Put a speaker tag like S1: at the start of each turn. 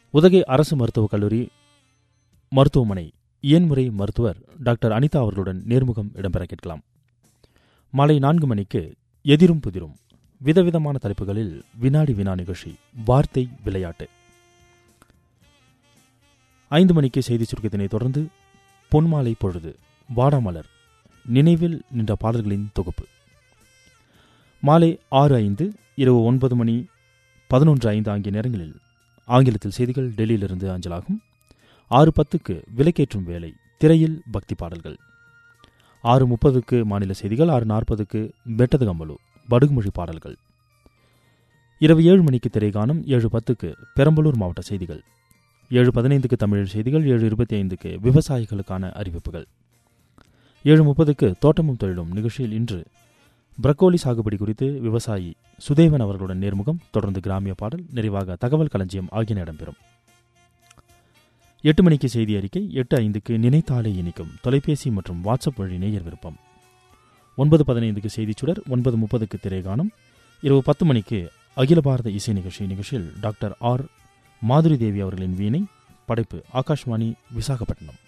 S1: உதகை அரசு மருத்துவக் கல்லூரி மருத்துவமனை இயன்முறை மருத்துவர் டாக்டர் அனிதா அவர்களுடன் நேர்முகம் இடம்பெற கேட்கலாம் மாலை நான்கு மணிக்கு எதிரும் புதிரும் விதவிதமான தலைப்புகளில் வினாடி வினா நிகழ்ச்சி வார்த்தை விளையாட்டு ஐந்து மணிக்கு செய்தி சுருக்கத்தினை தொடர்ந்து பொன்மாலை பொழுது வாடாமலர் நினைவில் நின்ற பாடல்களின் தொகுப்பு மாலை ஆறு ஐந்து இரவு ஒன்பது மணி பதினொன்று ஐந்து ஆகிய நேரங்களில் ஆங்கிலத்தில் செய்திகள் டெல்லியிலிருந்து அஞ்சலாகும் ஆறு பத்துக்கு விலைக்கேற்றும் வேலை திரையில் பக்தி பாடல்கள் ஆறு முப்பதுக்கு மாநில செய்திகள் ஆறு நாற்பதுக்கு பெட்டது கம்பலு படுகுமொழி பாடல்கள் இரவு ஏழு மணிக்கு திரைகானம் ஏழு பத்துக்கு பெரம்பலூர் மாவட்ட செய்திகள் ஏழு பதினைந்துக்கு தமிழ் செய்திகள் ஏழு இருபத்தி ஐந்துக்கு விவசாயிகளுக்கான அறிவிப்புகள் ஏழு முப்பதுக்கு தோட்டமும் தொழிலும் நிகழ்ச்சியில் இன்று பிரக்கோலி சாகுபடி குறித்து விவசாயி சுதேவன் அவர்களுடன் நேர்முகம் தொடர்ந்து கிராமிய பாடல் நிறைவாக தகவல் களஞ்சியம் ஆகியன இடம்பெறும் எட்டு மணிக்கு செய்தி அறிக்கை எட்டு ஐந்துக்கு நினைத்தாலே இனிக்கும் தொலைபேசி மற்றும் வாட்ஸ்அப் வழி நேயர் விருப்பம் ஒன்பது பதினைந்துக்கு செய்திச் சுடர் ஒன்பது முப்பதுக்கு திரைகானம் இரவு பத்து மணிக்கு அகில பாரத இசை நிகழ்ச்சி நிகழ்ச்சியில் டாக்டர் ஆர் மாதுரி தேவி அவர்களின் வீணை படைப்பு ஆகாஷ்வாணி விசாகப்பட்டினம்